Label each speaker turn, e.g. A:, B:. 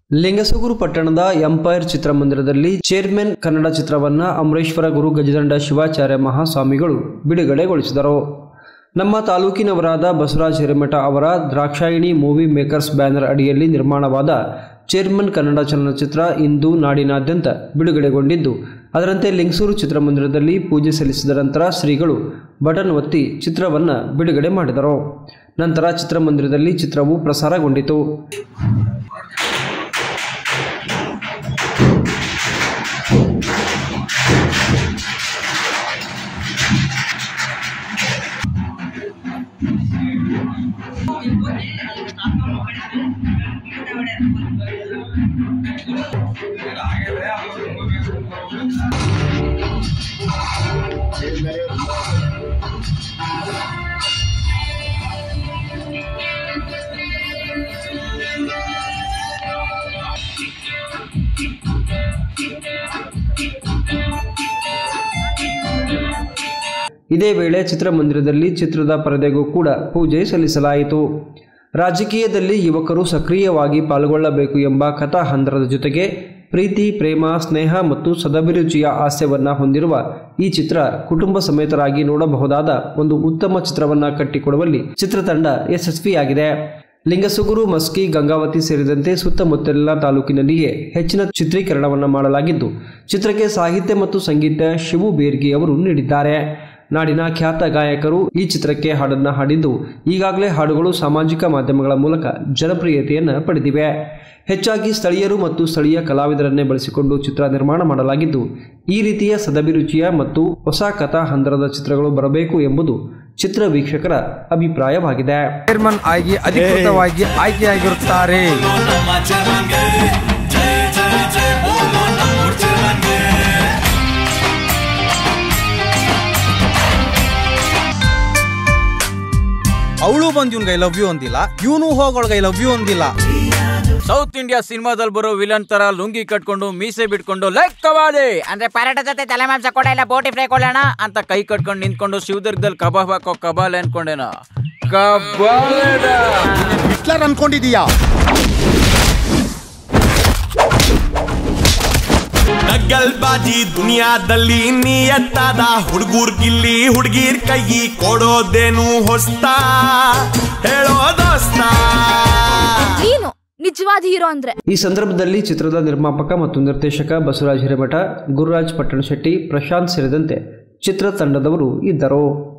A: ಲಿಂಗಸೂಗೂರು ಪಟ್ಟಣದ ಎಂಪೈರ್ ಚಿತ್ರಮಂದಿರದಲ್ಲಿ ಚೇರ್ಮನ್ ಕನ್ನಡ ಚಿತ್ರವನ್ನ ಅಮರೇಶ್ವರ ಗುರು ಗಜದಂಡ ಶಿವಾಚಾರ್ಯ ಮಹಾಸ್ವಾಮಿಗಳು ಬಿಡುಗಡೆಗೊಳಿಸಿದರು ನಮ್ಮ ತಾಲೂಕಿನವರಾದ ಬಸವರಾಜ್ ಹಿರೇಮಠ ಅವರ ದ್ರಾಕ್ಷಾಯಿಣಿ ಮೂವಿ ಮೇಕರ್ಸ್ ಬ್ಯಾನರ್ ಅಡಿಯಲ್ಲಿ ನಿರ್ಮಾಣವಾದ ಚೇರ್ಮನ್ ಕನ್ನಡ ಚಲನಚಿತ್ರ ಇಂದು ನಾಡಿನಾದ್ಯಂತ ಬಿಡುಗಡೆಗೊಂಡಿದ್ದು ಅದರಂತೆ ಲಿಂಗಸೂರು ಚಿತ್ರಮಂದಿರದಲ್ಲಿ ಪೂಜೆ ಸಲ್ಲಿಸಿದ ನಂತರ ಶ್ರೀಗಳು ಬಟನ್ ಒತ್ತಿ ಚಿತ್ರವನ್ನು ಬಿಡುಗಡೆ ಮಾಡಿದರು ನಂತರ ಚಿತ್ರಮಂದಿರದಲ್ಲಿ ಚಿತ್ರವು ಪ್ರಸಾರಗೊಂಡಿತು ಇದೇ ವೇಳೆ ಚಿತ್ರಮಂದಿರದಲ್ಲಿ ಚಿತ್ರದ ಪರದೆಗೂ ಕೂಡ ಪೂಜೆ ಸಲ್ಲಿಸಲಾಯಿತು ರಾಜಕೀಯದಲ್ಲಿ ಯುವಕರು ಸಕ್ರಿಯವಾಗಿ ಪಾಲ್ಗೊಳ್ಳಬೇಕು ಎಂಬ ಕಥಾಹಂದರದ ಜೊತೆಗೆ ಪ್ರೀತಿ ಪ್ರೇಮ ಸ್ನೇಹ ಮತ್ತು ಸದಭಿರುಚಿಯ ಹಾಸ್ಯವನ್ನ ಹೊಂದಿರುವ ಈ ಚಿತ್ರ ಕುಟುಂಬ ಸಮೇತರಾಗಿ ನೋಡಬಹುದಾದ ಒಂದು ಉತ್ತಮ ಚಿತ್ರವನ್ನ ಕಟ್ಟಿಕೊಡುವಲ್ಲಿ ಚಿತ್ರತಂಡ ಯಶಸ್ವಿಯಾಗಿದೆ ಲಿಂಗಸುಗುರು ಮಸ್ಕಿ ಗಂಗಾವತಿ ಸೇರಿದಂತೆ ಸುತ್ತಮುತ್ತಲಿನ ತಾಲೂಕಿನಲ್ಲಿಯೇ ಹೆಚ್ಚಿನ ಚಿತ್ರೀಕರಣವನ್ನು ಮಾಡಲಾಗಿದ್ದು ಚಿತ್ರಕ್ಕೆ ಸಾಹಿತ್ಯ ಮತ್ತು ಸಂಗೀತ ಶಿವು ಬೇರ್ಗಿ ಅವರು ನೀಡಿದ್ದಾರೆ ನಾಡಿನ ಖ್ಯಾತ ಗಾಯಕರು ಈ ಚಿತ್ರಕ್ಕೆ ಹಾಡನ್ನ ಹಾಡಿದ್ದು ಈಗಾಗಲೇ ಹಾಡುಗಳು ಸಾಮಾಜಿಕ ಮಾಧ್ಯಮಗಳ ಮೂಲಕ ಜನಪ್ರಿಯತೆಯನ್ನು ಪಡೆದಿವೆ ಹೆಚ್ಚಾಗಿ ಸ್ಥಳೀಯರು ಮತ್ತು ಸ್ಥಳೀಯ ಕಲಾವಿದರನ್ನೇ ಬಳಸಿಕೊಂಡು ಚಿತ್ರ ನಿರ್ಮಾಣ ಮಾಡಲಾಗಿದ್ದು ಈ ರೀತಿಯ ಸದಭಿರುಚಿಯ ಮತ್ತು ಹೊಸ ಕಥಾ ಹಂದರದ ಚಿತ್ರಗಳು ಬರಬೇಕು ಎಂಬುದು ಚಿತ್ರ ವೀಕ್ಷಕರ ಅಭಿಪ್ರಾಯವಾಗಿದೆ
B: ಚೇರ್ಮನ್ ಆಗಿ ಅಧಿಕೃತವಾಗಿ ಆಯ್ಕೆಯಾಗಿರುತ್ತಾರೆ
C: ನಮ್ಮ ಚರಂಗೆ ಜೈ ಜೈ ಜೈ ಬೋಲೋ ನಮ್ಮೂರ್ ಚರಂಗೆ
B: ಅವಳು ಬಂದು ಇವ್ನ್ಗೆ ಐ ಲವ್ ಯು ಅಂದಿಲ್ಲ ಇವನು ಹೋಗೋಳ್ಗೆ ಐ ಲವ್ ಯು ಅಂದಿಲ್ಲ
D: ಸೌತ್ ಇಂಡಿಯಾ ಸಿನಿಮಾದಲ್ಲಿ ಬರೋ ವಿಲನ್ ತರ ಲುಂಗಿ ಕಟ್ಕೊಂಡು ಮೀಸೆ ಬಿಟ್ಕೊಂಡು ಲೈಕ್ ಕಬಾಲಿ ಅಂದ್ರೆ ಪರಾಟ ಜೊತೆ ತಲೆ ಮಾಂಸ ಕೊಡ ಇಲ್ಲ ಬೋಟಿ ಫ್ರೈ ಕೊಡೋಣ ಅಂತ ಕೈ ಕಟ್ಕೊಂಡು ನಿಂತ್ಕೊಂಡು ಶಿವದುರ್ಗದಲ್ಲಿ ಕಬಾಬ್ ಹಾಕೋ ಕಬಾಲ್ ಅನ್ಕೊಂಡೇನ ಕಬಾಲ್
B: ಹಿಟ್ಲರ್ ಅನ್ಕೊಂಡಿದೀಯಾ
C: ನಗ್ಗಲ್ ಬಾಜಿ ದುನಿಯಾದಲ್ಲಿ ನಿಯತ್ತಾದ ಹುಡುಗೂರ್ ಗಿಲ್ಲಿ ಹುಡುಗೀರ್ ಕೈ ಕೊಡೋದೇನು ಹೊಸ್ತಾ ಹೇಳೋ ದೋಸ್ತ
E: ನೀನು ನಿಜವಾದ ಹೀರೋ ಅಂದ್ರೆ
A: ಈ ಸಂದರ್ಭದಲ್ಲಿ ಚಿತ್ರದ ನಿರ್ಮಾಪಕ ಮತ್ತು ನಿರ್ದೇಶಕ ಬಸವರಾಜ ಹಿರೇಮಠ ಗುರುರಾಜ್ ಪಟ್ಟಣಶೆಟ್ಟಿ ಪ್ರಶಾಂತ್ ಸೇರಿದಂತೆ ಚಿತ್ರತಂಡದವರು ಇದ್ದರು